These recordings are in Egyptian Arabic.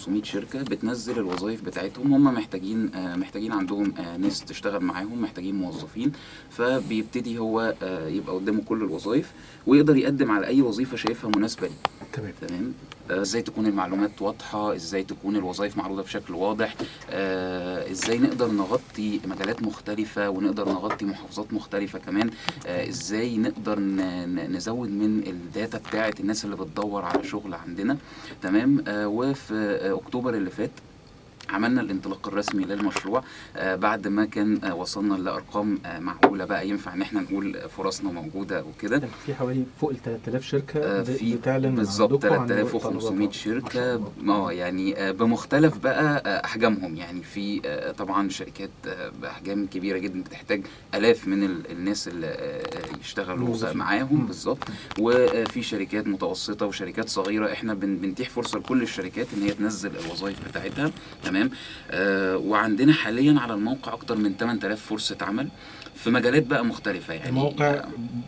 500 شركه بتنزل الوظائف بتاعتهم هم محتاجين آه، محتاجين عندهم آه، ناس تشتغل معاهم محتاجين موظفين فبيبتدي هو آه، يبقى قدامه كل الوظائف ويقدر يقدم على اي وظيفه شايفها مناسبه ليه تمام تمام آه، ازاي تكون المعلومات واضحه ازاي تكون الوظائف معروضه بشكل واضح آه، ازاي نقدر نغطي مجالات مختلفه ونقدر نغطي محافظات مختلفه كمان آه، ازاي نقدر ن- ن- نزود من الداتا بتاعه الناس اللي بتدور على شغل عندنا تمام آه، وفي آه، اكتوبر اللي فات عملنا الانطلاق الرسمي للمشروع آه، بعد ما كان آه، وصلنا لارقام آه، معقوله بقى ينفع ان احنا نقول فرصنا موجوده وكده يعني في حوالي فوق ال 3000 شركه آه، ب- في بتعلن بالظبط عندكم عن 3500 طلباتها. ما شركه شاء الله. اه يعني آه، بمختلف بقى آه، احجامهم يعني في آه، طبعا شركات آه، باحجام كبيره جدا بتحتاج الاف من ال- الناس اللي آه، يشتغلوا موظفين. معاهم مم. بالظبط وفي شركات متوسطه وشركات صغيره احنا بن- بنتيح فرصه لكل الشركات ان هي تنزل الوظائف بتاعتها تمام آه، وعندنا حاليا على الموقع اكتر من 8000 فرصه عمل في مجالات بقى مختلفه يعني الموقع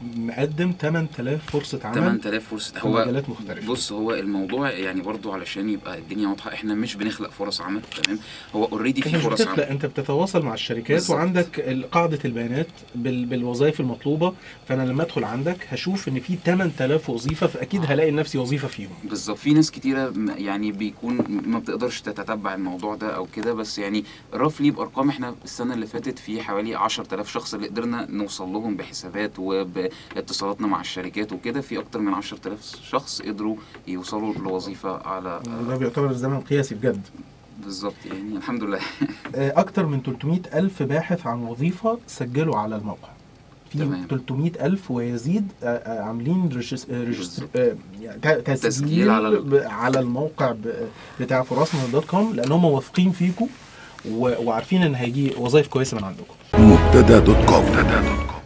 مقدم 8000 فرصه عمل 8000 فرصه في هو مجالات مختلفه بص هو الموضوع يعني برضو علشان يبقى الدنيا واضحه احنا مش بنخلق فرص عمل تمام هو اوريدي انت في مش فرص بتخلق عمل انت بتتواصل مع الشركات بالظبط. وعندك ال- قاعده البيانات بال- بالوظائف المطلوبه فانا لما ادخل عندك هشوف ان في 8000 وظيفه فاكيد هلاقي لنفسي وظيفه فيهم بالظبط في ناس كتيره م- يعني بيكون ما بتقدرش تتتبع الموضوع ده او كده بس يعني رفلي بارقام احنا السنه اللي فاتت في حوالي 10000 شخص اللي قدرنا نوصل لهم بحسابات وباتصالاتنا مع الشركات وكده في اكتر من 10000 شخص قدروا يوصلوا لوظيفه على وده بيعتبر زمن قياسي بجد بالظبط يعني الحمد لله آه، اكتر من 300 الف باحث عن وظيفه سجلوا على الموقع في تمام. 300 الف ويزيد آه، آه، عاملين ريجس- آه، ريجستر بالظبط. آه، يعني ت- تسجيل, تسجيل على ال- ب- على الموقع ب- بتاع فراسنا دوت كوم لان هم واثقين فيكم و- وعارفين ان هيجي وظائف كويسه من عندكم مبتدا دوت كوم